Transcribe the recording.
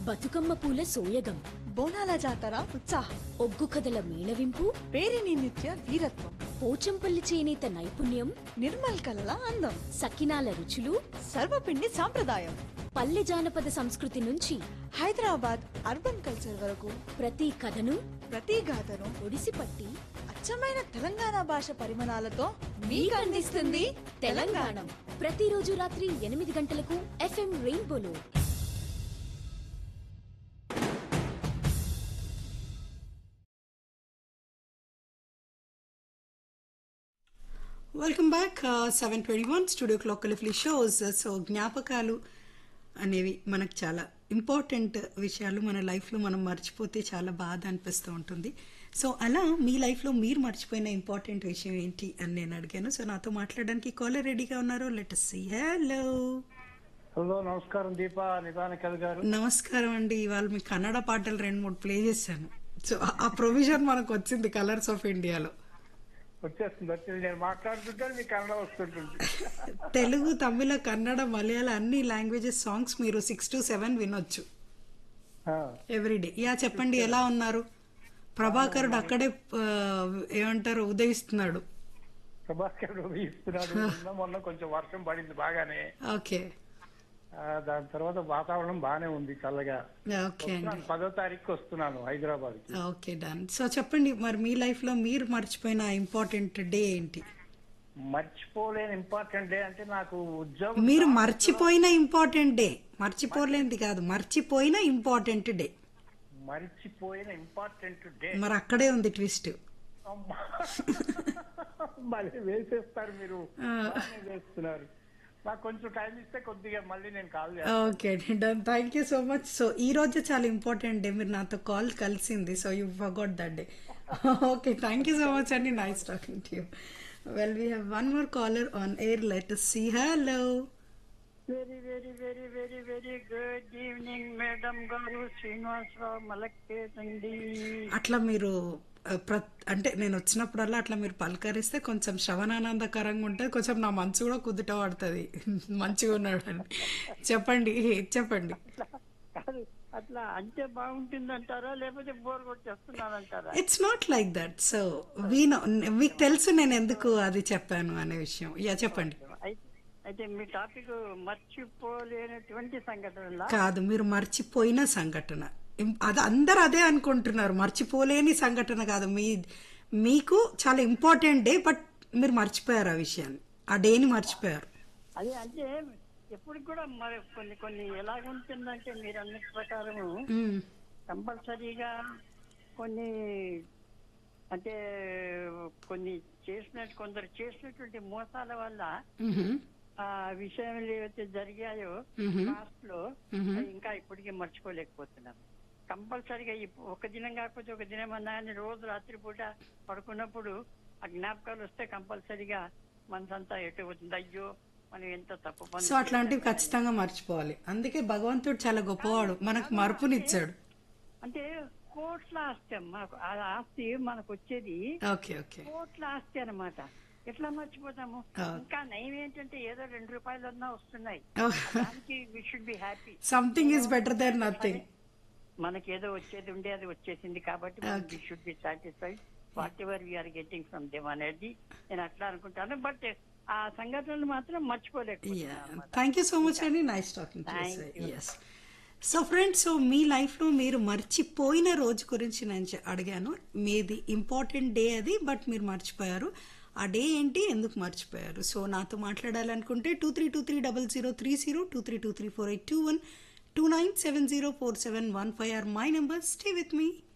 బతుకమ్మ పూల సోయగం బోనాల జాతర ఉత్సాహం ఒగ్గు కథల మేళవింపు పేరిని నిత్య వీరత్వం పోచంపల్లి చేనేత నైపుణ్యం నిర్మల్ కలల అందం సకినాల రుచులు సర్వపిండి సాంప్రదాయం పల్లె జానపద సంస్కృతి నుంచి హైదరాబాద్ అర్బన్ కల్చర్ వరకు ప్రతి కథను ప్రతి గాథను ఒడిసిపట్టి అచ్చమైన తెలంగాణ భాష పరిమాణాలతో మీకు అందిస్తుంది తెలంగాణ ప్రతిరోజు రాత్రి ఎనిమిది గంటలకు ఎఫ్ఎం రెయిన్బోలో welcome back seven twenty one studio clock లిఫ్లీ షోస్ సో జ్ఞాపకాలు అనేవి మనకు చాలా ఇంపార్టెంట్ విషయాలు మన లైఫ్లో మనం మర్చిపోతే చాలా బాధ అనిపిస్తూ ఉంటుంది సో అలా మీ లైఫ్లో మీరు మర్చిపోయిన ఇంపార్టెంట్ విషయం ఏంటి అని నేను అడిగాను సో నాతో మాట్లాడడానికి కాలర్ రెడీగా ఉన్నారు లెట్ సి హలో హలో నమస్కారం దీప నిదానికల్ గారు నమస్కారం అండి ఇవాళ మీ కన్నడ పాటలు రెండు మూడు ప్లే చేశాను సో ఆ ప్రొవిజన్ మనకు వచ్చింది కలర్స్ ఆఫ్ ఇండియాలో వచ్చేస్తుంది వచ్చింది నేను మాట్లాడుతుంటే మీకు కన్నడ వస్తుంటుంది తెలుగు తమిళ కన్నడ మలయాళ అన్ని లాంగ్వేజెస్ సాంగ్స్ మీరు సిక్స్ టు సెవెన్ వినొచ్చు ఆ, ఎవ్రీడే యా చెప్పండి ఎలా ఉన్నారు ప్రభాకరుడు అక్కడే ఆ, ఏమంటారు ఉదయిస్తున్నాడు ప్రభాకర్ ఇస్తున్నాడు నిన్న మొన్న కొంచెం వర్షం పడింది బాగానే ఓకే ఆ, దాని తర్వాత వాతావరణం బాగానే ఉంది చల్లగా ఓకే అండి వస్తున్నాను, పదో తారీఖు వస్తున్నాను హైదరాబాద్ కి ఓకే డన్ సో చెప్పండి మరి మీ లైఫ్ లో మీరు మర్చిపోయిన ఇంపార్టెంట్ డే ఏంటి మర్చిపోలేని ఇంపార్టెంట్ డే అంటే నాకు ఉద్యోగం మీరు మర్చిపోయిన ఇంపార్టెంట్ డే మర్చిపోలేనిది కాదు మర్చిపోయిన ఇంపార్టెంట్ డే మర్చిపోయిన ఇంపార్టెంట్ డే మరి అక్కడే ఉంది ట్విస్ట్ అమ్మా. మళ్ళీ వేసేస్తారు మీరు బాగానే వేస్తున్నారు నాకు కొంచెం టైం ఇస్తే కొద్దిగా మళ్ళీ నేను కాల్ చేస్తాను okay done thank you so much so ఈ రోజు చాలా ఇంపార్టెంట్ డే మీరు నాతో కాల్ కలిసింది so you forgot that day okay thank you so much అండి nice talking to you well we have one more caller on air let see hello very very very very very good evening madam గారు శ్రీనివాసరావు మలక్పేట్ అండి అట్లా మీరు ఆ, ప్రత్ అంటే నేను వచ్చినప్పుడల్లా అట్లా మీరు పలకరిస్తే కొంచెం శ్రవణానందకరంగా ఉంటుంది కొంచెం నా మనసు కూడా కుదుట పడుతుంది మంచిగా ఉన్నాడు అని చెప్పండి చెప్పండి కాదు అట్లా అంటే బాగుంటుందంటారా లేకపోతే బోర్ కొట్టేస్తున్నానంటారా it's not like that so we know మీకు తెలుసు నేను ఎందుకు అది చెప్పాను అనే విషయం యా చెప్పండి అయి- అయితే మీ టాపిక్ మర్చిపోలేనటువంటి సంఘటనలా కాదు మీరు మర్చిపోయిన సంఘటన ఇం- అది అందరు అదే అనుకుంటున్నారు మర్చిపోలేని సంఘటన కాదు మీ మీకు చాలా ఇంపార్టెంట్ డే బట్ మీరు మర్చిపోయారు ఆ విషయాన్ని ఆ డేని మర్చిపోయారు అదే అంటే ఎప్పుడు కూడా మరి కొన్ని కొన్ని ఎలాగుంటుందంటే మీరు అన్న ప్రకారము మ్మ్. కంపల్సరీగా కొన్ని అంటే కొన్ని చేసినట్టు కొందరు చేసినటువంటి మోసాల వల్ల మ్మ్. ఆ విషయాలు ఏవైతే జరిగాయో మ్మ్. పాస్ట్ లో అవి ఇంకా ఇప్పటికీ మర్చిపోలేకపోతున్నాం కంపల్సరీగా ఇప్పు- ఒక దినం కాకపోతే ఒక దినం అన్నా కానీ రోజు రాత్రిపూట పడుకున్నప్పుడు ఆ జ్ఞాపకాలు వస్తే కంపల్సరీగా మనసంతా ఎటు పోతుంది అయ్యో మనం ఎంత తప్పు పని సో అట్లాంటివి ఖచ్చితంగా మర్చిపోవాలి అందుకే భగవంతుడు చాలా గొప్పవాడు మనకు మరుపునిచ్చాడు అంటే కోట్ల ఆస్తి మనకు ఆ ఆస్తి మనకు వచ్చేది ఓకే ఓకే కోట్ల ఆస్తి అన్నమాట ఎట్లా మర్చిపోతాము ఇంకా నయం ఏంటంటే ఏదో రెండు రూపాయలు ఉన్నా వస్తున్నాయి దానికి we should be happy something is better than nothing మనకి ఏదో వచ్చేది ఉండే అది వచ్చేసింది కాబట్టి we should be satisfied whatever we are getting from them అనేది నేను అట్లా అనుకుంటాను బట్ ఆ సంఘటనలు మాత్రం మర్చిపోలేకపోతున్నాను థ్యాంక్ యూ సో మచ్ అండి nice talking yes so friends so మీ లైఫ్లో మీరు మర్చిపోయిన రోజు గురించి నేను చె- అడిగాను మీది ఇంపార్టెంట్ డే అది బట్ మీరు మర్చిపోయారు ఆ డే ఏంటి ఎందుకు మర్చిపోయారు సో నాతో మాట్లాడాలనుకుంటే two three two three double zero three zero two three two three four eight two one two nine seven zero four seven one five or my number stay with me